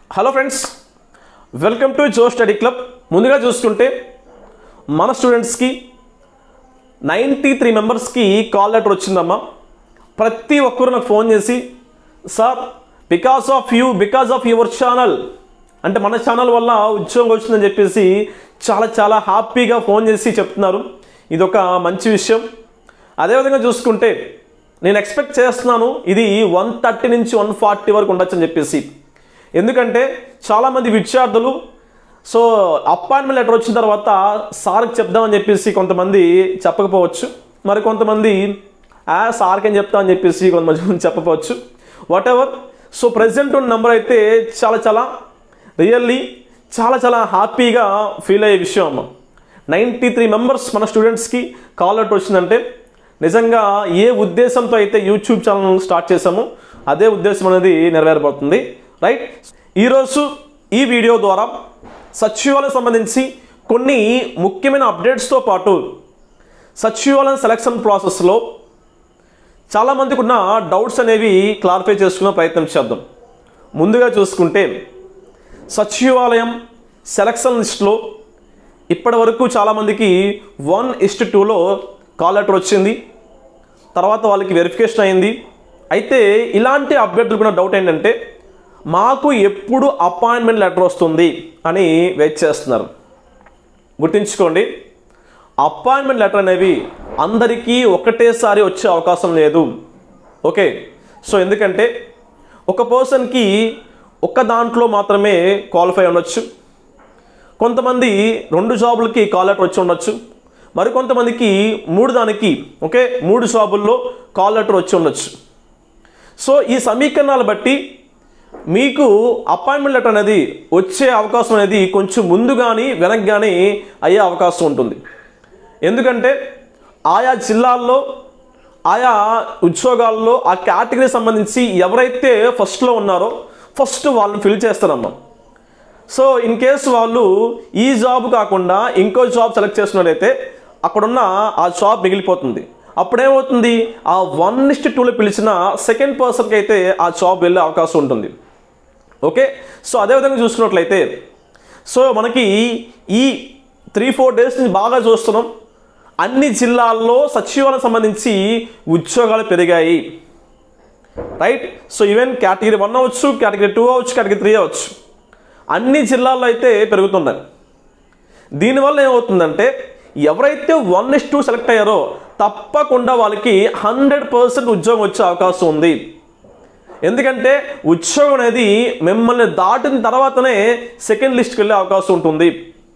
hello friends welcome to జో study club ముందుగా చూసుకుంటే మన స్టూడెంట్స్కి నైంటీ త్రీ మెంబర్స్కి కాల్ లెటర్ వచ్చిందమ్మా ప్రతి ఒక్కరు నాకు ఫోన్ చేసి sir because of you because of your channel అంటే మన ఛానల్ వల్ల ఉద్యోగం వచ్చిందని చెప్పేసి చాలా చాలా హ్యాపీగా ఫోన్ చేసి చెప్తున్నారు ఇది ఒక మంచి విషయం అదేవిధంగా చూసుకుంటే నేను ఎక్స్పెక్ట్ చేస్తున్నాను ఇది వన్ థర్టీ నుంచి వన్ ఫార్టీ వరకు ఉండొచ్చు అని చెప్పేసి ఎందుకంటే చాలామంది విద్యార్థులు సో అపాయింట్మెంట్ లెటర్ వచ్చిన తర్వాత సార్కి చెప్దామని చెప్పేసి కొంతమంది చెప్పకపోవచ్చు మరి కొంతమంది ఆ సార్కి అని చెప్తా అని చెప్పేసి కొంతమంది చెప్పకపోవచ్చు వాట్ ఎవర్ సో ప్రజెంట్ ఉన్న నెంబర్ అయితే చాలా చాలా రియల్లీ చాలా చాలా హ్యాపీగా ఫీల్ అయ్యే విషయం అమ్మ నైంటీ త్రీ మెంబర్స్ మన స్టూడెంట్స్కి కాల్ లెటర్ వచ్చిందంటే నిజంగా ఏ ఉద్దేశంతో అయితే యూట్యూబ్ ఛానల్ స్టార్ట్ చేశామో అదే ఉద్దేశం అనేది నెరవేరబోతుంది రైట్ ఈరోజు ఈ వీడియో ద్వారా సచివాలయం సంబంధించి కొన్ని ముఖ్యమైన అప్డేట్స్తో పాటు సచివాలయం సెలక్షన్ ప్రాసెస్లో చాలామందికి ఉన్న డౌట్స్ అనేవి క్లారిఫై చేసుకునే ప్రయత్నం చేద్దాం ముందుగా చూసుకుంటే సచివాలయం సెలక్షన్ లిస్ట్లో ఇప్పటి వరకు చాలామందికి వన్ ఇస్ట్ టూలో కాల్ లెటర్ వచ్చింది తర్వాత వాళ్ళకి వెరిఫికేషన్ అయింది అయితే ఇలాంటి అభ్యర్థులకు ఉన్న డౌట్ ఏంటంటే మాకు ఎప్పుడు అపాయింట్మెంట్ లెటర్ వస్తుంది అని వెయిట్ చేస్తున్నారు గుర్తుంచుకోండి అపాయింట్మెంట్ లెటర్ అనేవి అందరికీ ఒకటేసారి వచ్చే అవకాశం లేదు ఓకే సో ఎందుకంటే ఒక పర్సన్కి ఒక దాంట్లో మాత్రమే క్వాలిఫై ఉండొచ్చు కొంతమంది రెండు జాబులకి కాల్ లెటర్ వచ్చి ఉండొచ్చు మరి కొంతమందికి మూడు దానికి ఓకే మూడు జాబుల్లో కాల్ లెటర్ వచ్చి ఉండొచ్చు సో ఈ సమీకరణాలు బట్టి మీకు అపాయింట్మెంట్ లెటర్ అనేది వచ్చే అవకాశం అనేది కొంచెం ముందు కానీ వెనక్కి కానీ అయ్యే అవకాశం ఉంటుంది ఎందుకంటే ఆయా జిల్లాల్లో ఆయా ఉద్యోగాల్లో ఆ కేటగిరీ సంబంధించి ఎవరైతే ఫస్ట్లో ఉన్నారో ఫస్ట్ వాళ్ళని ఫిల్ చేస్తారమ్మా సో ఇన్ కేస్ వాళ్ళు ఈ జాబ్ కాకుండా ఇంకో జాబ్ సెలెక్ట్ చేసినట్లయితే అక్కడున్న ఆ జాబ్ మిగిలిపోతుంది అప్పుడేమవుతుంది ఆ వన్ ఇస్ట్ టూలో పిలిచిన సెకండ్ పర్సన్కి అయితే ఆ జాబ్ వెళ్ళే అవకాశం ఉంటుంది ఓకే సో అదేవిధంగా చూసుకున్నట్లయితే సో మనకి ఈ త్రీ ఫోర్ డేస్ నుంచి బాగా చూస్తున్నాం అన్ని జిల్లాల్లో సచివాలయం సంబంధించి ఉద్యోగాలు పెరిగాయి right so even category one అవ్వచ్చు కేటగిరీ టూ అవ్వచ్చు కేటగిరీ త్రీ అవ్వచ్చు అన్ని జిల్లాల్లో అయితే పెరుగుతున్నాయి దీనివల్ల ఏమవుతుందంటే ఎవరైతే వన్ ఇస్ టూ సెలెక్ట్ అయ్యారో తప్పకుండా వాళ్ళకి హండ్రెడ్ పర్సెంట్ ఉద్యోగం వచ్చే అవకాశం ఉంది ఎందుకంటే ఉద్యోగం అనేది మిమ్మల్ని దాటిన తర్వాతనే సెకండ్ లిస్ట్కి వెళ్ళే అవకాశం ఉంటుంది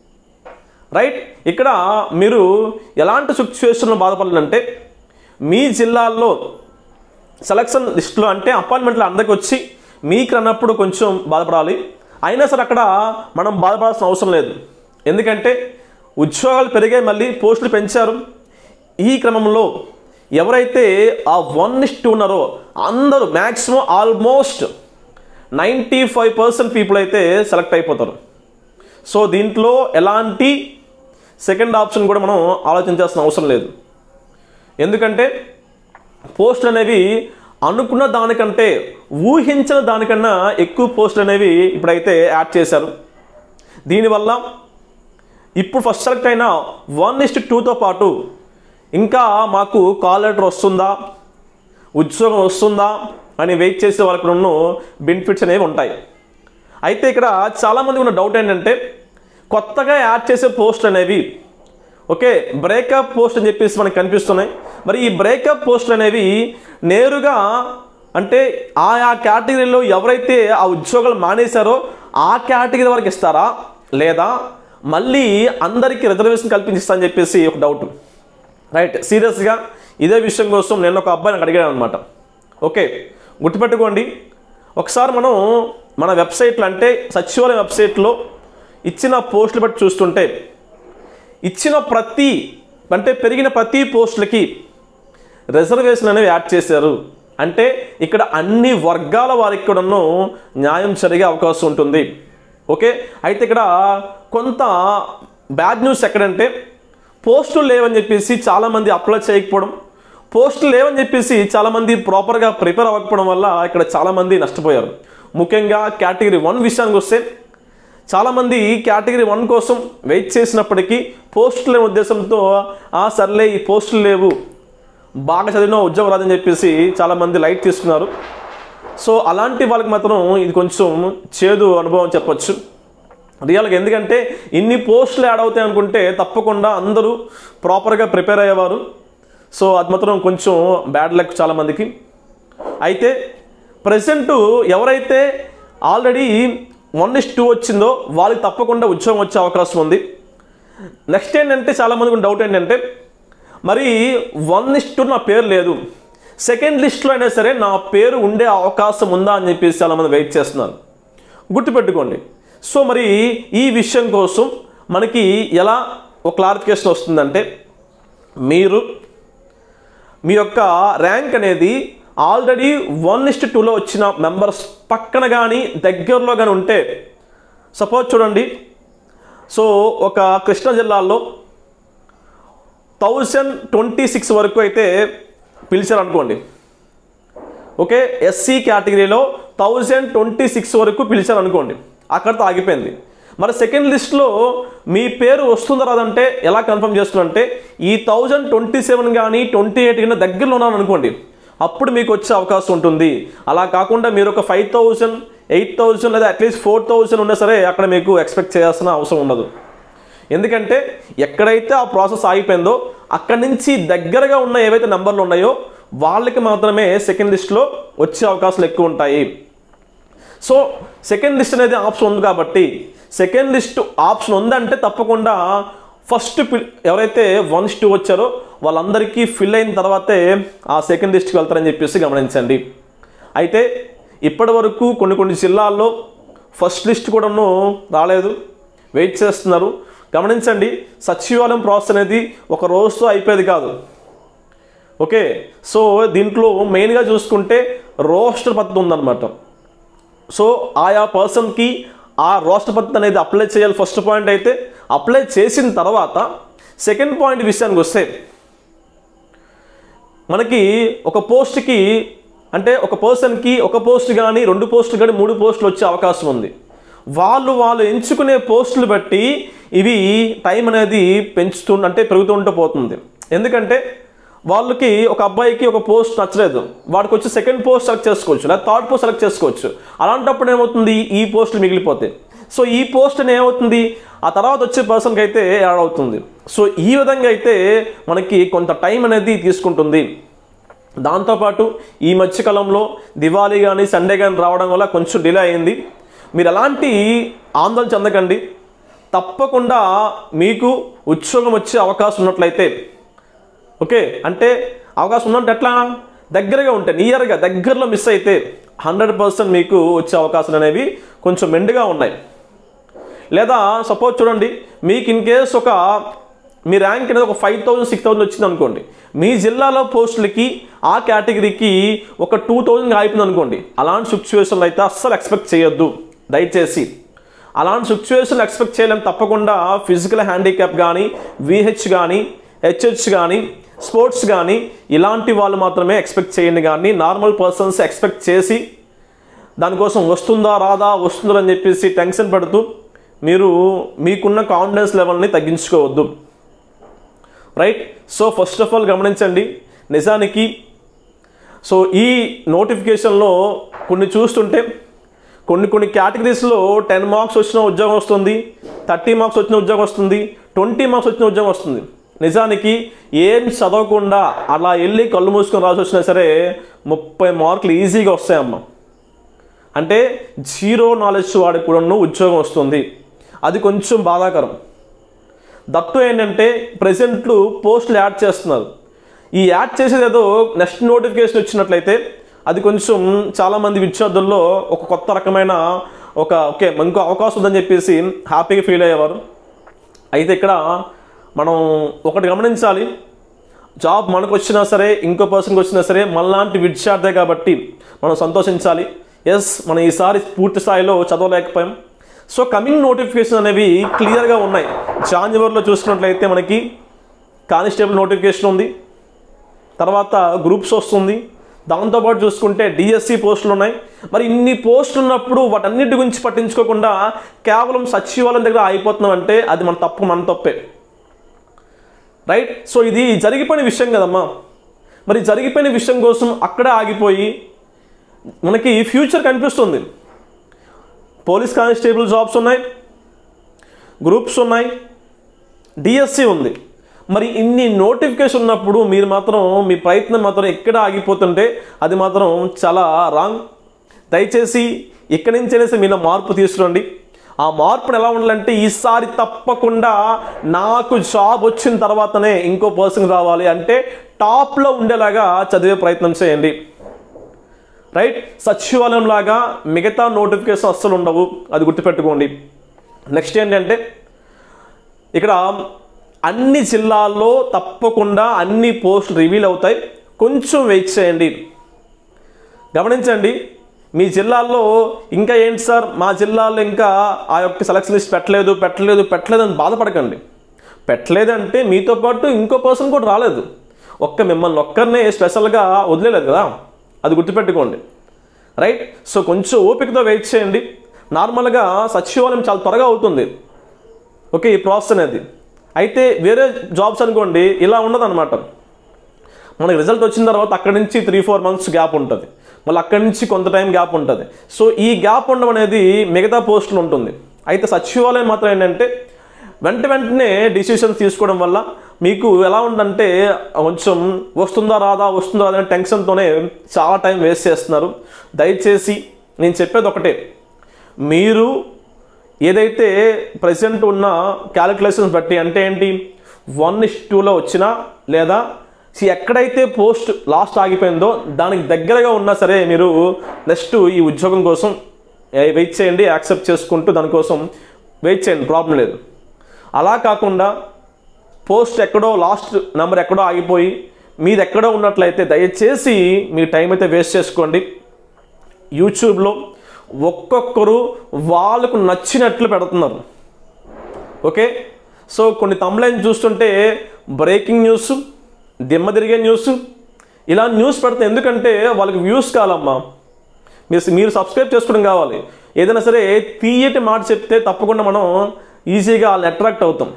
రైట్ ఇక్కడ మీరు ఎలాంటి సిచ్యువేషన్లో బాధపడాలంటే మీ జిల్లాల్లో సెలక్షన్ లిస్టులో అంటే అపాయింట్మెంట్లు అందరికి వచ్చి మీకు అన్నప్పుడు కొంచెం బాధపడాలి అయినా సరే అక్కడ మనం బాధపడాల్సిన అవసరం లేదు ఎందుకంటే ఉద్యోగాలు పెరిగాయి మళ్ళీ పోస్టులు పెంచారు ఈ క్రమంలో ఎవరైతే ఆ వన్ ఇస్ట్ ఉన్నారో అందరూ maximum almost ninety five percent people అయితే సెలెక్ట్ అయిపోతారు సో దీంట్లో ఎలాంటి సెకండ్ ఆప్షన్ కూడా మనం ఆలోచించాల్సిన అవసరం లేదు ఎందుకంటే పోస్టులు అనేవి అనుకున్న దానికంటే ఊహించిన దానికన్నా ఎక్కువ పోస్టులు అనేవి ఇప్పుడైతే యాడ్ చేశారు దీనివల్ల ఇప్పుడు ఫస్ట్ సెలెక్ట్ అయిన వన్ ఇస్ట్ టూతో పాటు ఇంకా మాకు కాల్ లెటర్ వస్తుందా ఉద్యోగం వస్తుందా అని వెయిట్ చేసే వాళ్ళకి ఉన్న బెనిఫిట్స్ అనేవి ఉంటాయి అయితే ఇక్కడ చాలామంది ఉన్న డౌట్ ఏంటంటే కొత్తగా యాడ్ చేసే పోస్ట్ అనేవి ఓకే బ్రేకప్ పోస్ట్ అని చెప్పేసి మనకు కనిపిస్తున్నాయి మరి ఈ బ్రేకప్ పోస్టులు అనేవి నేరుగా అంటే ఆయా కేటగిరీలో ఎవరైతే ఆ ఉద్యోగాలు మానేశారో ఆ కేటగిరీ వరకు ఇస్తారా లేదా మళ్ళీ అందరికీ రిజర్వేషన్ కల్పించిస్తా అని చెప్పేసి ఒక డౌట్ రైట్ సీరియస్గా ఇదే విషయం కోసం నేను ఒక అబ్బాయిని అడిగాను అనమాట ఓకే గుర్తుపెట్టుకోండి ఒకసారి మనం మన వెబ్సైట్లో అంటే సచివాలయం వెబ్సైట్లో ఇచ్చిన పోస్టులు బట్టి చూస్తుంటే ఇచ్చిన ప్రతి అంటే పెరిగిన ప్రతి పోస్టులకి రిజర్వేషన్ అనేవి యాడ్ చేశారు అంటే ఇక్కడ అన్ని వర్గాల వారికి కూడాను న్యాయం జరిగే అవకాశం ఉంటుంది ఓకే అయితే ఇక్కడ కొంత బ్యాడ్ న్యూస్ ఎక్కడంటే పోస్టులు లేవని చెప్పేసి చాలామంది అప్లై చేయకపోవడం పోస్టులు లేవని చెప్పేసి చాలామంది ప్రాపర్గా ప్రిపేర్ అవ్వకపోవడం వల్ల ఇక్కడ చాలామంది నష్టపోయారు ముఖ్యంగా కేటగిరీ వన్ విషయానికి వస్తే చాలామంది కేటగిరీ వన్ కోసం వెయిట్ చేసినప్పటికీ పోస్టులు లేని ఉద్దేశంతో ఆ సర్లే ఈ పోస్టులు లేవు బాగా చదివిన ఉద్యోగం రాదని చెప్పేసి చాలామంది లైట్ తీసుకున్నారు సో అలాంటి వాళ్ళకి మాత్రం ఇది కొంచెం చేదు అనుభవం చెప్పొచ్చు రియల్గా ఎందుకంటే ఇన్ని పోస్టులు యాడ్ అవుతాయి అనుకుంటే తప్పకుండా అందరూ ప్రాపర్గా ప్రిపేర్ అయ్యేవారు సో అది మాత్రం కొంచెం బ్యాడ్ లక్ చాలామందికి అయితే ప్రజెంట్ ఎవరైతే ఆల్రెడీ వన్ ఇస్ టూ వచ్చిందో వాళ్ళకి తప్పకుండా ఉద్యోగం వచ్చే అవకాశం ఉంది నెక్స్ట్ ఏంటంటే చాలామందికి డౌట్ ఏంటంటే మరి వన్ లిస్ట్ నా పేరు లేదు సెకండ్ లిస్ట్లో అయినా సరే నా పేరు ఉండే అవకాశం ఉందా అని చెప్పేసి చాలామంది వెయిట్ చేస్తున్నారు గుర్తుపెట్టుకోండి సో మరి ఈ విషయం కోసం మనకి ఎలా ఒక క్లారిఫికేషన్ వస్తుందంటే మీరు మీ యొక్క ర్యాంక్ అనేది ఆల్రెడీ వన్ ఇస్ట్ టూలో వచ్చిన మెంబర్స్ పక్కన కానీ దగ్గరలో కానీ ఉంటే సపోజ్ చూడండి సో ఒక కృష్ణా జిల్లాలో థౌజండ్ ట్వంటీ సిక్స్ వరకు అయితే పిలిచారనుకోండి ఓకే ఎస్సీ కేటగిరీలో థౌజండ్ ట్వంటీ సిక్స్ వరకు పిలిచారనుకోండి అక్కడితో ఆగిపోయింది మరి సెకండ్ లిస్ట్లో మీ పేరు వస్తుందా రాదంటే ఎలా కన్ఫర్మ్ చేస్తున్నంటే ఈ థౌజండ్ ట్వంటీ సెవెన్ కానీ ట్వంటీ ఎయిట్ కానీ దగ్గరలో ఉన్నాను అనుకోండి అప్పుడు మీకు వచ్చే అవకాశం ఉంటుంది అలా కాకుండా మీరు ఒక ఫైవ్ థౌజండ్ ఎయిట్ థౌజండ్ లేదా అట్లీస్ట్ ఫోర్ థౌజండ్ ఉన్నా సరే అక్కడ మీకు ఎక్స్పెక్ట్ చేయాల్సిన అవసరం ఉండదు ఎందుకంటే ఎక్కడైతే ఆ ప్రాసెస్ ఆగిపోయిందో అక్కడి నుంచి దగ్గరగా ఉన్న ఏవైతే నెంబర్లు ఉన్నాయో వాళ్ళకి మాత్రమే సెకండ్ లిస్ట్లో వచ్చే అవకాశాలు ఎక్కువ ఉంటాయి సో సెకండ్ లిస్ట్ అనేది ఆప్షన్ ఉంది కాబట్టి సెకండ్ లిస్ట్ ఆప్షన్ ఉందంటే తప్పకుండా ఫస్ట్ ఎవరైతే వన్ టూ వచ్చారో వాళ్ళందరికీ ఫిల్ అయిన తర్వాతే ఆ సెకండ్ లిస్ట్కి వెళ్తారని చెప్పేసి గమనించండి అయితే ఇప్పటి వరకు కొన్ని కొన్ని జిల్లాల్లో ఫస్ట్ లిస్ట్ కూడాను రాలేదు వెయిట్ చేస్తున్నారు గమనించండి సచివాలయం ప్రాసెస్ అనేది ఒక రోజుతో అయిపోయేది కాదు ఓకే సో దీంట్లో మెయిన్గా చూసుకుంటే రోస్టర్ పద్ధతి ఉందన్నమాట సో ఆయా పర్సన్కి ఆ రోస్టర్ పద్ధతి అనేది అప్లై చేయాలి ఫస్ట్ పాయింట్ అయితే అప్లై చేసిన తర్వాత సెకండ్ పాయింట్ విషయానికి వస్తే మనకి ఒక పోస్ట్కి అంటే ఒక పర్సన్కి ఒక పోస్ట్ కానీ రెండు పోస్టులు కానీ మూడు పోస్టులు వచ్చే అవకాశం ఉంది వాళ్ళు వాళ్ళు ఎంచుకునే పోస్టులు బట్టి ఇవి టైం అనేది పెంచుతూ అంటే పెరుగుతుంటూ పోతుంది ఎందుకంటే వాళ్ళకి ఒక అబ్బాయికి ఒక పోస్ట్ నచ్చలేదు వాడికి వచ్చి సెకండ్ పోస్ట్ సెలెక్ట్ చేసుకోవచ్చు లేదా థర్డ్ పోస్ట్ సెలెక్ట్ చేసుకోవచ్చు అలాంటప్పుడు ఏమవుతుంది ఈ పోస్టులు మిగిలిపోతాయి సో ఈ పోస్ట్ ఏమవుతుంది ఆ తర్వాత వచ్చే పర్సన్కి అయితే యాడ్ అవుతుంది సో ఈ విధంగా అయితే మనకి కొంత టైం అనేది తీసుకుంటుంది దాంతోపాటు ఈ మధ్యకాలంలో దివాళీ కానీ సండే కానీ రావడం వల్ల కొంచెం డిలే అయింది మీరు ఎలాంటి ఆందోళన చెందకండి తప్పకుండా మీకు ఉద్యోగం వచ్చే అవకాశం ఉన్నట్లయితే ఓకే అంటే అవకాశం ఉన్నట్టు ఎట్లా దగ్గరగా ఉంటే నియర్గా దగ్గరలో మిస్ అయితే హండ్రెడ్ పర్సెంట్ మీకు వచ్చే అవకాశాలు అనేవి కొంచెం మెండుగా ఉన్నాయి లేదా సపోజ్ చూడండి మీకు ఇన్ కేస్ ఒక మీ ర్యాంక్ అనేది ఒక ఫైవ్ థౌజండ్ సిక్స్ థౌసండ్ వచ్చింది అనుకోండి మీ జిల్లాలో పోస్టులకి ఆ కేటగిరీకి ఒక టూ థౌజండ్ అయిపోయింది అనుకోండి అలాంటి సిచ్యువేషన్లో అయితే అస్సలు ఎక్స్పెక్ట్ చేయొద్దు దయచేసి అలాంటి సిచ్యువేషన్ ఎక్స్పెక్ట్ చేయలేం తప్పకుండా ఫిజికల్ హ్యాండిక్యాప్ కానీ విహెచ్ కానీ హెచ్హెచ్ కానీ స్పోర్ట్స్ కానీ ఇలాంటి వాళ్ళు మాత్రమే ఎక్స్పెక్ట్ చేయండి కానీ నార్మల్ పర్సన్స్ ఎక్స్పెక్ట్ చేసి దానికోసం వస్తుందా రాదా వస్తుందా అని చెప్పేసి టెన్షన్ పడుతూ మీరు మీకున్న కాన్ఫిడెన్స్ లెవెల్ని తగ్గించుకోవద్దు right so first of all గమనించండి నిజానికి సో ఈ నోటిఫికేషన్లో కొన్ని చూస్తుంటే కొన్ని కొన్ని కేటగిరీస్లో టెన్ మార్క్స్ వచ్చిన ఉద్యోగం వస్తుంది థర్టీ మార్క్స్ వచ్చిన ఉద్యోగం వస్తుంది ట్వంటీ మార్క్స్ వచ్చిన ఉద్యోగం వస్తుంది నిజానికి ఏం చదవకుండా అలా వెళ్ళి కళ్ళు మూసుకొని రాసి వచ్చినా సరే ముప్పై మార్కులు ఈజీగా వస్తాయమ్మా అంటే జీరో నాలెడ్జ్ వాడికి కూడా ఉద్యోగం వస్తుంది అది కొంచెం బాధాకరం దట్టు ఏంటంటే ప్రజెంట్లు పోస్టులు యాడ్ చేస్తున్నారు ఈ యాడ్ చేసేది ఏదో నెక్స్ట్ నోటిఫికేషన్ వచ్చినట్లయితే అది కొంచెం చాలామంది విద్యార్థుల్లో ఒక కొత్త రకమైన ఒక ఓకే ఇంకో అవకాశం ఉందని చెప్పేసి హ్యాపీగా ఫీల్ అయ్యేవారు అయితే ఇక్కడ మనం ఒకటి గమనించాలి జాబ్ మనకు వచ్చినా సరే ఇంకో పర్సన్కి వచ్చినా సరే మనలాంటి విద్యార్థే కాబట్టి మనం సంతోషించాలి ఎస్ మనం ఈసారి పూర్తి స్థాయిలో చదవలేకపోయాం సో కమింగ్ నోటిఫికేషన్ అనేవి క్లియర్గా ఉన్నాయి జాన్యువరిలో చూసుకున్నట్లయితే మనకి కానిస్టేబుల్ నోటిఫికేషన్ ఉంది తర్వాత గ్రూప్స్ వస్తుంది దాంతోపాటు చూసుకుంటే డిఎస్సి పోస్టులు ఉన్నాయి మరి ఇన్ని పోస్టులు ఉన్నప్పుడు వాటన్నిటి గురించి పట్టించుకోకుండా కేవలం సచివాలయం దగ్గర అయిపోతున్నాం అంటే అది మన తప్పు మన తప్పే రైట్ సో ఇది జరిగిపోయిన విషయం కదమ్మా మరి జరిగిపోయిన విషయం కోసం అక్కడే ఆగిపోయి మనకి ఫ్యూచర్ కనిపిస్తుంది పోలీస్ కానిస్టేబుల్ జాబ్స్ ఉన్నాయి గ్రూప్స్ ఉన్నాయి డిఎస్సి ఉంది మరి ఇన్ని నోటిఫికేషన్ ఉన్నప్పుడు మీరు మాత్రం మీ ప్రయత్నం మాత్రం ఎక్కడ ఆగిపోతుంటే అది మాత్రం చాలా రాంగ్ దయచేసి ఇక్కడి నుంచి అనేసి మీలో మార్పు తీసుకురండి ఆ మార్పును ఎలా ఉండాలంటే ఈసారి తప్పకుండా నాకు జాబ్ వచ్చిన తర్వాతనే ఇంకో పర్సన్ రావాలి అంటే టాప్లో ఉండేలాగా చదివే ప్రయత్నం చేయండి రైట్ సచివాలయం లాగా మిగతా నోటిఫికేషన్ అస్సలు ఉండవు అది గుర్తుపెట్టుకోండి నెక్స్ట్ ఏంటంటే ఇక్కడ అన్ని జిల్లాల్లో తప్పకుండా అన్ని పోస్టులు రివీల్ అవుతాయి కొంచెం వెయిట్ చేయండి గమనించండి మీ జిల్లాల్లో ఇంకా ఏంటి సార్ మా జిల్లాలో ఇంకా ఆ యొక్క సెలక్షన్ లిస్ట్ పెట్టలేదు పెట్టలేదు పెట్టలేదు అని బాధపడకండి పెట్టలేదంటే మీతో పాటు ఇంకో పర్సన్ కూడా రాలేదు ఒక్క మిమ్మల్ని ఒక్కరినే స్పెషల్గా వదిలేదు కదా అది గుర్తుపెట్టుకోండి రైట్ సో కొంచెం ఓపికతో వెయిట్ చేయండి నార్మల్గా సచివాలయం చాలా త్వరగా అవుతుంది ఓకే ఈ ప్రాసెస్ అనేది అయితే వేరే జాబ్స్ అనుకోండి ఇలా ఉండదన్నమాట మనకి రిజల్ట్ వచ్చిన తర్వాత అక్కడి నుంచి త్రీ ఫోర్ మంత్స్ గ్యాప్ ఉంటుంది మళ్ళీ అక్కడి నుంచి కొంత టైం గ్యాప్ ఉంటుంది సో ఈ గ్యాప్ ఉండడం అనేది మిగతా పోస్టులు ఉంటుంది అయితే సచివాలయం మాత్రం ఏంటంటే వెంట వెంటనే డిసిషన్స్ తీసుకోవడం వల్ల మీకు ఎలా ఉందంటే కొంచెం వస్తుందా రాదా వస్తుందా రాదా అనే టెన్షన్తోనే చాలా టైం వేస్ట్ చేస్తున్నారు దయచేసి నేను చెప్పేది ఒకటే మీరు ఏదైతే ప్రజెంట్ ఉన్న క్యాలిక్యులేషన్స్ బట్టి అంటే ఏంటి వన్ ఇస్ టూలో వచ్చినా లేదా see ఎక్కడైతే పోస్ట్ లాస్ట్ ఆగిపోయిందో దానికి దగ్గరగా ఉన్నా సరే మీరు నెక్స్ట్ ఈ ఉద్యోగం కోసం వెయిట్ చేయండి యాక్సెప్ట్ చేసుకుంటూ దానికోసం వెయిట్ చేయండి ప్రాబ్లం లేదు అలా కాకుండా పోస్ట్ ఎక్కడో లాస్ట్ నెంబర్ ఎక్కడో ఆగిపోయి మీది ఎక్కడో ఉన్నట్లయితే దయచేసి మీ టైం అయితే వేస్ట్ చేసుకోండి యూట్యూబ్లో ఒక్కొక్కరు వాళ్ళకు నచ్చినట్లు పెడుతున్నారు ఓకే సో కొన్ని తమ్లైన్ చూస్తుంటే బ్రేకింగ్ న్యూస్ దిమ్మ తిరిగే న్యూస్ ఇలా న్యూస్ పెడితే ఎందుకంటే వాళ్ళకి వ్యూస్ కావాలమ్మా మీరు మీరు సబ్స్క్రైబ్ చేసుకోవడం కావాలి ఏదైనా సరే తీయటి మాట చెప్తే తప్పకుండా మనం ఈజీగా వాళ్ళని అట్రాక్ట్ అవుతాం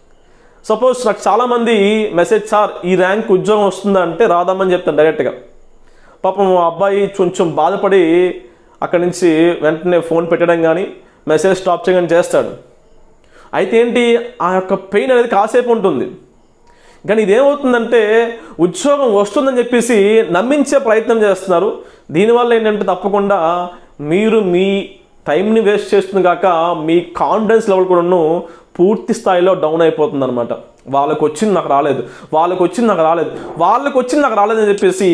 సపోజ్ నాకు చాలామంది మెసేజ్ సార్ ఈ ర్యాంక్ ఉద్యోగం వస్తుందా అంటే రాదామని చెప్తాను డైరెక్ట్గా పాపం ఆ అబ్బాయి కొంచెం బాధపడి అక్కడి నుంచి వెంటనే ఫోన్ పెట్టడం కానీ మెసేజ్ స్టాప్ చేయడం చేస్తాడు అయితే ఏంటి ఆ యొక్క పెయిన్ అనేది కాసేపు ఉంటుంది కానీ ఇదేమవుతుందంటే ఉద్యోగం వస్తుందని చెప్పేసి నమ్మించే ప్రయత్నం చేస్తున్నారు దీనివల్ల ఏంటంటే తప్పకుండా మీరు మీ టైంని వేస్ట్ చేస్తుంది కాక మీ కాన్ఫిడెన్స్ లెవెల్ కూడాను పూర్తి స్థాయిలో డౌన్ అయిపోతుంది అనమాట వాళ్ళకు వచ్చింది నాకు రాలేదు వాళ్ళకు వచ్చింది నాకు రాలేదు వాళ్ళకు వచ్చింది నాకు రాలేదని చెప్పేసి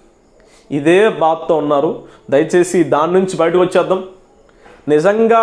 ఇదే బాధతో ఉన్నారు దయచేసి దాని నుంచి బయటకు వచ్చేద్దాం నిజంగా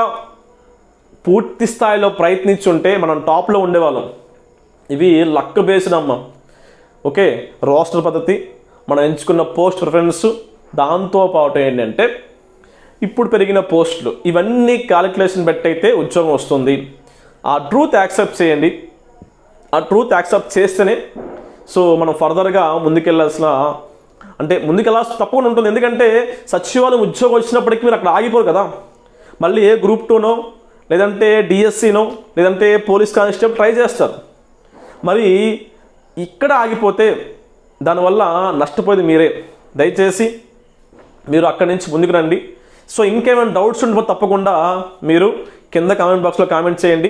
పూర్తి స్థాయిలో ప్రయత్నించుంటే మనం టాప్లో ఉండేవాళ్ళం ఇవి లక్ బేస్డ్ అమ్మ ఓకే రోస్టర్ పద్ధతి మనం ఎంచుకున్న పోస్ట్ ప్రిఫరెన్స్ దాంతో పాటు ఏంటంటే ఇప్పుడు పెరిగిన పోస్టులు ఇవన్నీ క్యాలిక్యులేషన్ బట్టి అయితే ఉద్యోగం వస్తుంది ఆ ట్రూత్ యాక్సెప్ట్ చేయండి ఆ ట్రూత్ యాక్సెప్ట్ చేస్తేనే సో మనం ఫర్దర్గా ముందుకెళ్ళాల్సిన అంటే ముందుకెళ్ళాల్సిన తప్పకుండా ఉంటుంది ఎందుకంటే సచివాలయం ఉద్యోగం వచ్చినప్పటికీ మీరు అక్కడ ఆగిపోరు కదా మళ్ళీ ఏ గ్రూప్ టూనో లేదంటే డిఎస్సినో లేదంటే పోలీస్ కానిస్టేబుల్ ట్రై చేస్తారు మరి ఇక్కడ ఆగిపోతే దానివల్ల నష్టపోయేది మీరే దయచేసి మీరు అక్కడి నుంచి ముందుకు రండి సో ఇంకేమైనా డౌట్స్ ఉంటే తప్పకుండా మీరు కింద కామెంట్ బాక్స్లో కామెంట్ చేయండి